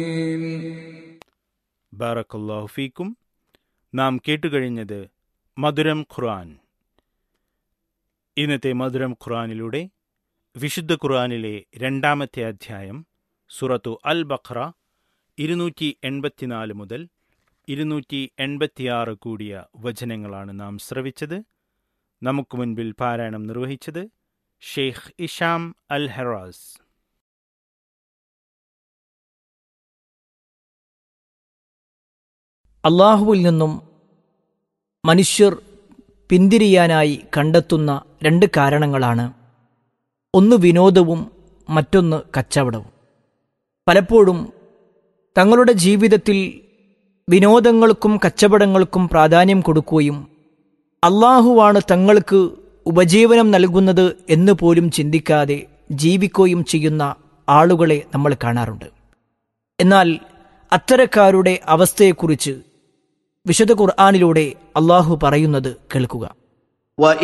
ബാറക്കല്ലാഹു ഫീക്കും നാം കേട്ടുകഴിഞ്ഞത് മധുരം ഖുർആൻ ഇന്നത്തെ മധുരം ഖുർആനിലൂടെ വിശുദ്ധ ഖുർആനിലെ രണ്ടാമത്തെ അധ്യായം സുറത്തു അൽ ബഖ്റ ഇരുന്നൂറ്റി എൺപത്തിനാല് മുതൽ ഇരുന്നൂറ്റി എൺപത്തിയാറ് കൂടിയ വചനങ്ങളാണ് നാം ശ്രവിച്ചത് നമുക്ക് മുൻപിൽ പാരായണം നിർവഹിച്ചത് ഷെയ്ഖ് ഇഷാം അൽ ഹെറാസ് അള്ളാഹുവിൽ നിന്നും മനുഷ്യർ പിന്തിരിയാനായി കണ്ടെത്തുന്ന രണ്ട് കാരണങ്ങളാണ് ഒന്ന് വിനോദവും മറ്റൊന്ന് കച്ചവടവും പലപ്പോഴും തങ്ങളുടെ ജീവിതത്തിൽ വിനോദങ്ങൾക്കും കച്ചവടങ്ങൾക്കും പ്രാധാന്യം കൊടുക്കുകയും അള്ളാഹുവാണ് തങ്ങൾക്ക് ഉപജീവനം നൽകുന്നത് എന്ന് പോലും ചിന്തിക്കാതെ ജീവിക്കുകയും ചെയ്യുന്ന ആളുകളെ നമ്മൾ കാണാറുണ്ട് എന്നാൽ അത്തരക്കാരുടെ അവസ്ഥയെക്കുറിച്ച് വിശുദ്ധ ഖുർആാനിലൂടെ അള്ളാഹു പറയുന്നത് കേൾക്കുക